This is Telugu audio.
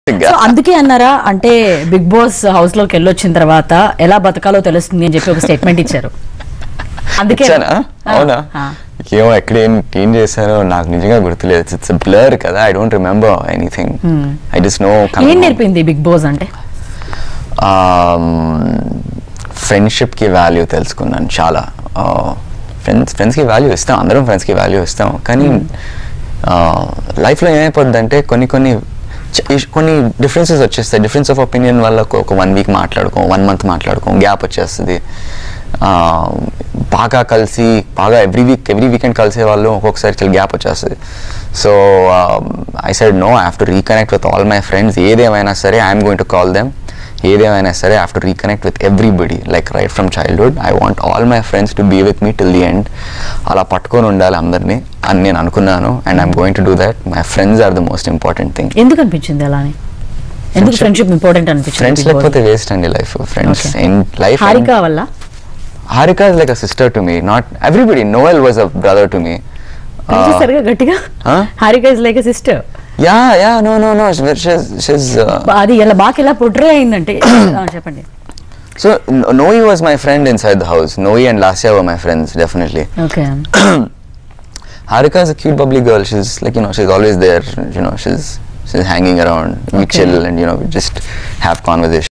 సో అందుకే అన్నారా అంటే బిగ్ బాస్ హౌస్ లోకి వెళ్ళొచ్చిన తర్వాత ఎలా బతకాలో తెలుస్తుంది అని చెప్పి ఒక స్టేట్మెంట్ ఇచ్చారు అందుకే ఇచ్చానా అవునా ఆ. ఏమో ఎక్కడ ఏం ఏం చేశానో నాకు నిజంగా గుర్తులేదు ఇట్స్ బ్లర్ కదా I don't remember anything I just know ఏం నేర్పింది బిగ్ బాస్ అంటే ఫ్రెండ్షిప్కి వాల్యూ తెలుసుకున్నాను చాలా ఫ్రెండ్స్ ఫ్రెండ్స్కి వాల్యూ ఇస్తాం అందరం ఫ్రెండ్స్కి వాల్యూ ఇస్తాం కానీ లైఫ్లో ఏమైపోద్దంటే కొన్ని కొన్ని చ- ఇష్- కొన్ని డిఫరెన్సెస్ వచ్చేస్తాయి డిఫరెన్స్ ఆఫ్ ఒపీనియన్ వల్ల ఒక- ఒక వన్ వీక్ మాట్లాడుకోం వన్ మంత్ మాట్లాడుకోం గ్యాప్ వచ్చేస్తుంది ఆ, బాగా కలిసి బాగా ఎవ్రీ వీక్ ఎవ్రీ వీకెండ్ కలిసే వాళ్ళు ఒక్కొక్కసారి చాలా గ్యాప్ వచ్చేస్తుంది so I side no I have to reconnect with all my friends ఏదేమైనా సరే I'm going to call them ఏదేమైనా సరే I have to reconnect with everybody like right from childhood I want all my friends to be with me till the end అలా పట్టుకొని ఉండాలి అందరినీ అని నేను అనుకున్నాను and I'm going to do that my friends are the most important thing ఎందుకు అనిపించింది అలానే ఎందుకు Friendship- ఫ్రెండ్షిప్ ఇంపార్టెంట్ అనిపించింది ఫ్రెండ్స్ Big Boss? లేకపోతే వేస్ట్ అండి life friends Okay. In life Harika వల్ల Harika is like a sister to me not everybody Noel was a brother to me సరిగా గట్టిగా Huh? Harika is like sister yeah yeah no no no she's అది ఎలా బాగా ఎలా పొట్రే అయిందంటే ఆ, చెప్పండి so Noel was my friend inside the house Noel and Lasya were my friends definitely okay Harika is a cute, bubbly girl. She's like you know, she's always there. You know, she's she's hanging around. We Okay. chill and you know, we just have conversation.